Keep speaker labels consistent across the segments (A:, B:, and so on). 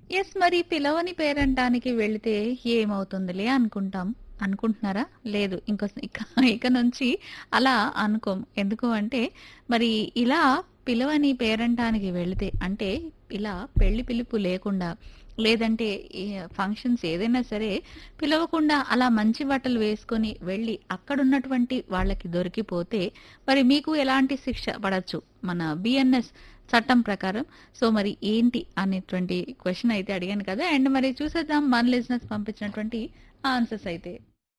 A: Yes. మరి పిలవని పేరంటానికి వెళితే ఏమవుతుందిలే అనుకుంటాం. అనుకుంటున్నారా? లేదు. ఇంక ఇక ఇక నుంచి అలా అనుకోం. ఎందుకు అంటే మరి ఇలా పిలవని పేరంటానికి వెళితే అంటే ఇలా పెళ్లి పిలుపు లేకుండా లేదంటే ఈ ఫంక్షన్స్ ఏదైనా సరే పిలవకుండా అలా మంచి బట్టలు వేసుకొని వెళ్ళి అక్కడున్నటువంటి వాళ్ళకి దొరికిపోతే మరి మీకు ఎలాంటి శిక్ష పడొచ్చు? మన బిఎన్ఎస్ చట్టం ప్రకారం. సో మరి ఏంటి అనేటువంటి క్వెషన్ అయితే అడిగాను కదా! అండ్ మరి చూసేద్దాం మన లిజనర్స్ పంపించినటువంటి ఆన్సర్స్ అయితే.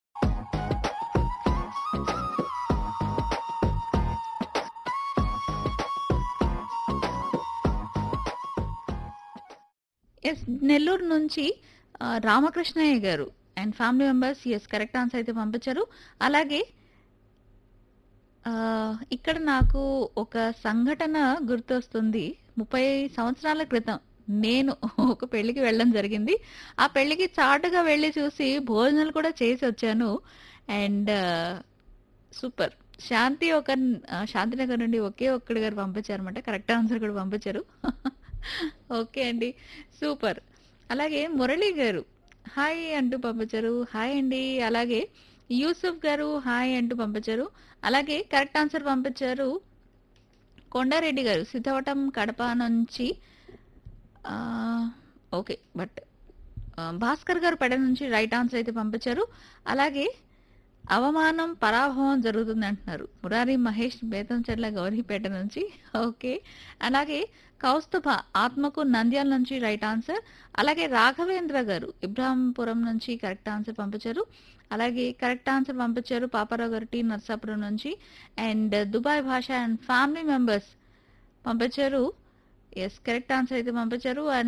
A: యెస్. నెల్లూరు నుంచి ఆహ్, Ramakrishnayya garu and family members yes correct answer అయితే పంపించారు. అలాగే ఆహ్, ఇక్కడ నాకు ఒక సంఘటన గుర్తొస్తుంది. 30 సంవత్సరాల క్రితం నేను ఒక పెళ్ళికి వెళ్ళడం జరిగింది. ఆ పెళ్ళికి చాటుగా వెళ్లి చూసి భోజనాలు కూడా చేసొచ్చాను. And super. శాంతి ఒక ఆహ్, శాంతినగర్ నుండి ఒకే ఒక్కడు గారు పంపించారన్నమాట. కరెక్ట్ ఆన్సర్ కూడా పంపించారు. ఓకే అండి. సూపర్. అలాగే మురళి గారు హాయ్ అంటూ పంపించారు. హాయ్ అండి. అలాగే యూసుఫ్ గారు హాయ్ అంటూ పంపించారు. అలాగే కరెక్ట్ ఆన్సర్ పంపించారు. కొండారెడ్డి గారు సిద్ధవటం కడప నుంచి ఆహ్, ఓకే. బట్ ఆహ్, భాస్కర్ గారు పెడ నుంచి రైట్ ఆన్సర్ అయితే పంపించారు. అలాగే అవమానం, పరాభవం జరుగుతుంది అంటున్నారు. మురారి మహేష్ బేతంచెర్ల గౌరీపేట నుంచి ఓకే. అలాగే కౌస్తుభ ఆత్మకు నంద్యాల నుంచి రైట్ ఆన్సర్. అలాగే రాఘవేంద్ర గారు ఇబ్రాహీంపురం నుంచి కరెక్ట్ ఆన్సర్ పంపించారు. అలాగే కరెక్ట్ ఆన్సర్ పంపించారు పాపారావు గారు టీ నర్సాపురం నుంచి. And Dubai Basha and family members పంపించారు. యెస్ కరెక్ట్ ఆన్సర్ అయితే పంపించారు. అండ్